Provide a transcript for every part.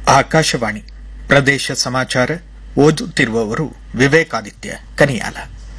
ಆಕಾಶವಾಣಿ ಪ್ರದೇಶ ಸಮಾಚಾರ ಓದುತ್ತಿರುವವರು ವಿವೇಕಾದಿತ್ಯ ಕನಿಯಾಲ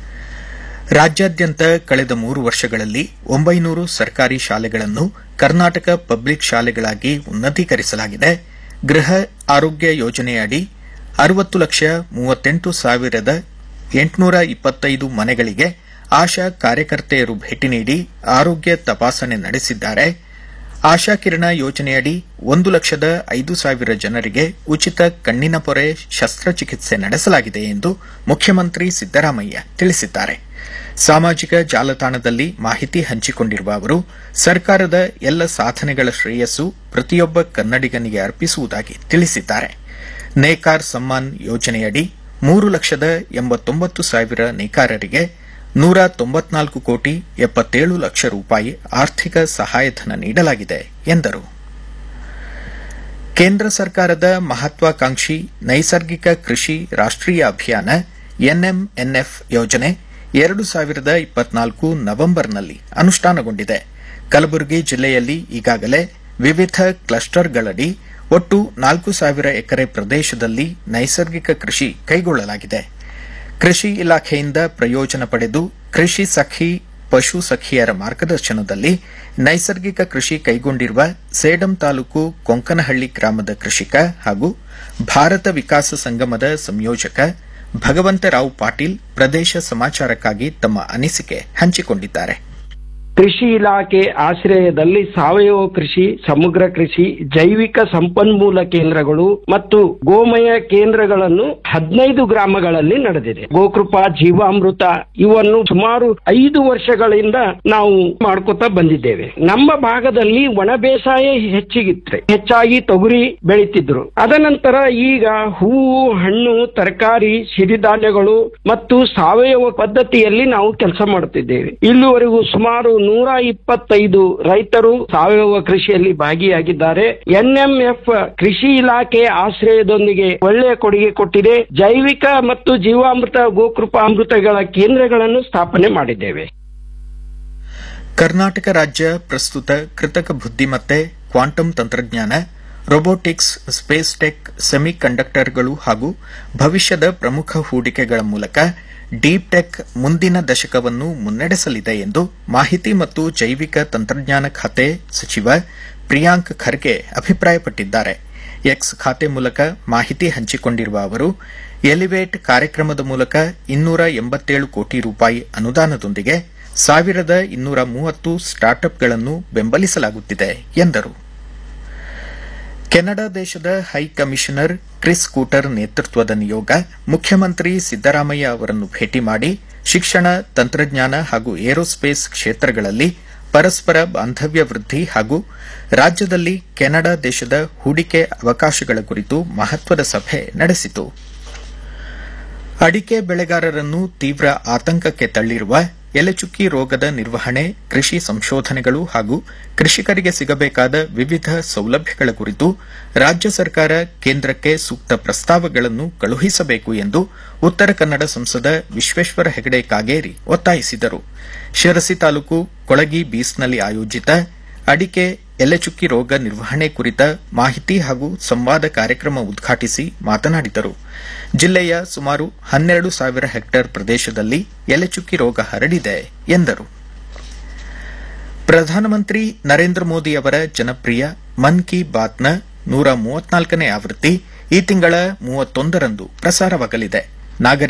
ರಾಜ್ಯಾದ್ಯಂತ ಕಳೆದ ಮೂರು ವರ್ಷಗಳಲ್ಲಿ ಒಂಬೈನೂರು ಸರ್ಕಾರಿ ಶಾಲೆಗಳನ್ನು ಕರ್ನಾಟಕ ಪಬ್ಲಿಕ್ ಶಾಲೆಗಳಾಗಿ ಉನ್ನತೀಕರಿಸಲಾಗಿದೆ ಗೃಹ ಆರೋಗ್ಯ ಯೋಜನೆಯಡಿ ಅರವತ್ತು ಲಕ್ಷ ಮೂವತ್ತೆಂಟು ಸಾವಿರದ ಎಂಟುನೂರ ಇಪ್ಪತ್ತೈದು ಮನೆಗಳಿಗೆ ಆಶಾ ಕಾರ್ಯಕರ್ತೆಯರು ಭೇಟಿ ನೀಡಿ ಆರೋಗ್ಯ ತಪಾಸಣೆ ನಡೆಸಿದ್ದಾರೆ ಆಶಾ ಕಿರಣ ಯೋಜನೆಯಡಿ ಒಂದು ಲಕ್ಷದ ಐದು ಸಾವಿರ ಜನರಿಗೆ ಉಚಿತ ಕಣ್ಣಿನ ಪೊರೆ ಶಸ್ತ್ರಚಿಕಿತ್ಸೆ ನಡೆಸಲಾಗಿದೆ ಎಂದು ಮುಖ್ಯಮಂತ್ರಿ ಸಿದ್ದರಾಮಯ್ಯ ತಿಳಿಸಿದ್ದಾರೆ ಸಾಮಾಜಿಕ ಜಾಲತಾಣದಲ್ಲಿ ಮಾಹಿತಿ ಹಂಚಿಕೊಂಡಿರುವ ಅವರು ಸರ್ಕಾರದ ಎಲ್ಲ ಸಾಧನೆಗಳ ಶ್ರೇಯಸ್ಸು ಪ್ರತಿಯೊಬ್ಬ ಕನ್ನಡಿಗನಿಗೆ ಅರ್ಪಿಸುವುದಾಗಿ ತಿಳಿಸಿದ್ದಾರೆ ನೇಕಾರ್ ಸಮ್ಮಾನ್ ಯೋಜನೆಯಡಿ ಮೂರು ಲಕ್ಷದ ಎಂಬತ್ತೊಂಬತ್ತು ಸಾವಿರ ನೇಕಾರರಿಗೆ ನೂರ ತೊಂಬತ್ನಾಲ್ಕು ಕೋಟಿ ಎಪ್ಪತ್ತೇಳು ಲಕ್ಷ ರೂಪಾಯಿ ಆರ್ಥಿಕ ಸಹಾಯಧನ ನೀಡಲಾಗಿದೆ ಎಂದರು ಕೇಂದ್ರ ಸರ್ಕಾರದ ಮಹತ್ವಾಕಾಂಕ್ಷಿ ನೈಸರ್ಗಿಕ ಕೃಷಿ ರಾಷ್ಟೀಯ ಅಭಿಯಾನ ಎನ್ಎಂಎನ್ಎಫ್ ಯೋಜನೆ ಎರಡು ಸಾವಿರದ ಇಪ್ಪತ್ನಾಲ್ಕು ನವೆಂಬರ್ನಲ್ಲಿ ಅನುಷ್ಠಾನಗೊಂಡಿದೆ ಕಲಬುರಗಿ ಜಿಲ್ಲೆಯಲ್ಲಿ ಈಗಾಗಲೇ ವಿವಿಧ ಕ್ಲಸ್ಟರ್ಗಳಡಿ ಒಟ್ಟು ನಾಲ್ಕು ಸಾವಿರ ಎಕರೆ ಪ್ರದೇಶದಲ್ಲಿ ನೈಸರ್ಗಿಕ ಕೃಷಿ ಕೈಗೊಳ್ಳಲಾಗಿದೆ ಕೃಷಿ ಇಲಾಖೆಯಿಂದ ಪ್ರಯೋಜನ ಪಡೆದು ಕೃಷಿ ಸಖಿ ಪಶು ಸಖಿಯರ ಮಾರ್ಗದರ್ಶನದಲ್ಲಿ ನೈಸರ್ಗಿಕ ಕೃಷಿ ಕೈಗೊಂಡಿರುವ ಸೇಡಂ ತಾಲೂಕು ಕೊಂಕನಹಳ್ಳಿ ಗ್ರಾಮದ ಕೃಷಿಕ ಹಾಗೂ ಭಾರತ ವಿಕಾಸ ಸಂಗಮದ ಸಂಯೋಜಕ ಭಗವಂತರಾವ್ ಪಾಟೀಲ್ ಪ್ರದೇಶ ಸಮಾಚಾರಕ್ಕಾಗಿ ತಮ್ಮ ಅನಿಸಿಕೆ ಹಂಚಿಕೊಂಡಿದ್ದಾರೆ ಕೃಷಿ ಇಲಾಖೆ ಆಶ್ರಯದಲ್ಲಿ ಸಾವಯವ ಕೃಷಿ ಸಮಗ್ರ ಕೃಷಿ ಜೈವಿಕ ಸಂಪನ್ಮೂಲ ಕೇಂದ್ರಗಳು ಮತ್ತು ಗೋಮಯ ಕೇಂದ್ರಗಳನ್ನು ಹದಿನೈದು ಗ್ರಾಮಗಳಲ್ಲಿ ನಡೆದಿದೆ ಗೋಕೃಪಾ ಜೀವಾಮೃತ ಇವನ್ನು ಸುಮಾರು ಐದು ವರ್ಷಗಳಿಂದ ನಾವು ಮಾಡ್ಕೋತಾ ಬಂದಿದ್ದೇವೆ ನಮ್ಮ ಭಾಗದಲ್ಲಿ ಒಣ ಬೇಸಾಯ ಹೆಚ್ಚಿಗಿತ್ತು ಹೆಚ್ಚಾಗಿ ತೊಗರಿ ಬೆಳೀತಿದ್ರು ಅದನಂತರ ಈಗ ಹೂವು ಹಣ್ಣು ತರಕಾರಿ ಸಿರಿಧಾನ್ಯಗಳು ಮತ್ತು ಸಾವಯವ ಪದ್ಧತಿಯಲ್ಲಿ ನಾವು ಕೆಲಸ ಮಾಡುತ್ತಿದ್ದೇವೆ ಇಲ್ಲಿವರೆಗೂ ಸುಮಾರು ನೂರ ಇಪ್ಪತ್ತೈದು ರೈತರು ಸಾವಯವ ಕೃಷಿಯಲ್ಲಿ ಭಾಗಿಯಾಗಿದ್ದಾರೆ ಎನ್ಎಂಎಫ್ ಕೃಷಿ ಇಲಾಖೆ ಆಶ್ರಯದೊಂದಿಗೆ ಒಳ್ಳೆಯ ಕೊಡುಗೆ ಕೊಟ್ಟಿದೆ ಜೈವಿಕ ಮತ್ತು ಜೀವಾಮೃತ ಗೋಕೃಪಾಮೃತಗಳ ಕೇಂದ್ರಗಳನ್ನು ಸ್ಥಾಪನೆ ಮಾಡಿದ್ದೇವೆ ಕರ್ನಾಟಕ ರಾಜ್ಯ ಪ್ರಸ್ತುತ ಕೃತಕ ಬುದ್ದಿಮತ್ತೆ ಕ್ವಾಂಟಮ್ ತಂತ್ರಜ್ಞಾನ ರೊಬೋಟಿಕ್ಸ್ ಸ್ಪೇಸ್ ಟೆಕ್ ಸೆಮಿ ಕಂಡಕ್ಟರ್ಗಳು ಹಾಗೂ ಭವಿಷ್ಯದ ಪ್ರಮುಖ ಹೂಡಿಕೆಗಳ ಮೂಲಕ ಡೀಪ್ ಟೆಕ್ ಮುಂದಿನ ದಶಕವನ್ನು ಮುನ್ನಡೆಸಲಿದೆ ಎಂದು ಮಾಹಿತಿ ಮತ್ತು ಜೈವಿಕ ತಂತ್ರಜ್ಞಾನ ಖಾತೆ ಸಚಿವ ಪ್ರಿಯಾಂಕ್ ಖರ್ಗೆ ಅಭಿಪ್ರಾಯಪಟ್ಟಿದ್ದಾರೆ ಎಕ್ಸ್ ಖಾತೆ ಮೂಲಕ ಮಾಹಿತಿ ಹಂಚಿಕೊಂಡಿರುವ ಅವರು ಎಲಿವೇಟ್ ಕಾರ್ಯಕ್ರಮದ ಮೂಲಕ ಇನ್ನೂರ ಎಂಬತ್ತೇಳು ಕೋಟಿ ರೂಪಾಯಿ ಅನುದಾನದೊಂದಿಗೆ ಸಾವಿರದ ಇನ್ನೂರ ಮೂವತ್ತು ಸ್ಟಾರ್ಟ್ಅಪ್ಗಳನ್ನು ಬೆಂಬಲಿಸಲಾಗುತ್ತಿದೆ ಎಂದರು ಕೆನಡಾ ದೇಶದ ಹೈ ಕಮಿಷನರ್ ಕ್ರಿಸ್ ಕೂಟರ್ ನೇತೃತ್ವದ ನಿಯೋಗ ಮುಖ್ಯಮಂತ್ರಿ ಸಿದ್ದರಾಮಯ್ಯ ಅವರನ್ನು ಭೇಟಿ ಮಾಡಿ ಶಿಕ್ಷಣ ತಂತ್ರಜ್ಞಾನ ಹಾಗೂ ಏರೋಸ್ಪೇಸ್ ಕ್ಷೇತ್ರಗಳಲ್ಲಿ ಪರಸ್ಪರ ಬಾಂಧವ್ಯ ವೃದ್ಧಿ ಹಾಗೂ ರಾಜ್ಯದಲ್ಲಿ ಕೆನಡಾ ದೇಶದ ಹೂಡಿಕೆ ಅವಕಾಶಗಳ ಕುರಿತು ಮಹತ್ವದ ಸಭೆ ನಡೆಸಿತು ಅಡಿಕೆ ಬೆಳೆಗಾರರನ್ನು ತೀವ್ರ ಆತಂಕಕ್ಕೆ ತಳ್ಳಿರುವ ಎಲೆಚುಕ್ಕಿ ರೋಗದ ನಿರ್ವಹಣೆ ಕೃಷಿ ಸಂಶೋಧನೆಗಳು ಹಾಗೂ ಕೃಷಿಕರಿಗೆ ಸಿಗಬೇಕಾದ ವಿವಿಧ ಸೌಲಭ್ಯಗಳ ಕುರಿತು ರಾಜ್ಯ ಸರ್ಕಾರ ಕೇಂದ್ರಕ್ಕೆ ಸೂಕ್ತ ಪ್ರಸ್ತಾವಗಳನ್ನು ಕಳುಹಿಸಬೇಕು ಎಂದು ಉತ್ತರ ಕನ್ನಡ ಸಂಸದ ವಿಶ್ವೇಶ್ವರ ಹೆಗಡೆ ಕಾಗೇರಿ ಒತ್ತಾಯಿಸಿದರು ಶಿರಸಿ ತಾಲೂಕು ಕೊಳಗಿ ಬೀಸ್ನಲ್ಲಿ ಆಯೋಜಿತ ಅಡಿಕೆ ಎಲೆಚುಕ್ಕಿ ರೋಗ ನಿರ್ವಹಣೆ ಕುರಿತ ಮಾಹಿತಿ ಹಾಗೂ ಸಂವಾದ ಕಾರ್ಯಕ್ರಮ ಉದ್ಘಾಟಿಸಿ ಮಾತನಾಡಿದರು ಜಿಲ್ಲೆಯ ಸುಮಾರು ಹನ್ನೆರಡು ಸಾವಿರ ಹೆಕ್ಟೇರ್ ಪ್ರದೇಶದಲ್ಲಿ ಎಲೆಚುಕ್ಕಿ ರೋಗ ಹರಡಿದೆ ಎಂದರು ಪ್ರಧಾನಮಂತ್ರಿ ನರೇಂದ್ರ ಮೋದಿ ಅವರ ಜನಪ್ರಿಯ ಮನ್ ಕಿ ಬಾತ್ನ ನೂರ ಮೂವತ್ನಾಲ್ಕನೇ ಆವೃತ್ತಿ ಈ ತಿಂಗಳ ಮೂವತ್ತೊಂದರಂದು ಪ್ರಸಾರವಾಗಲಿದೆ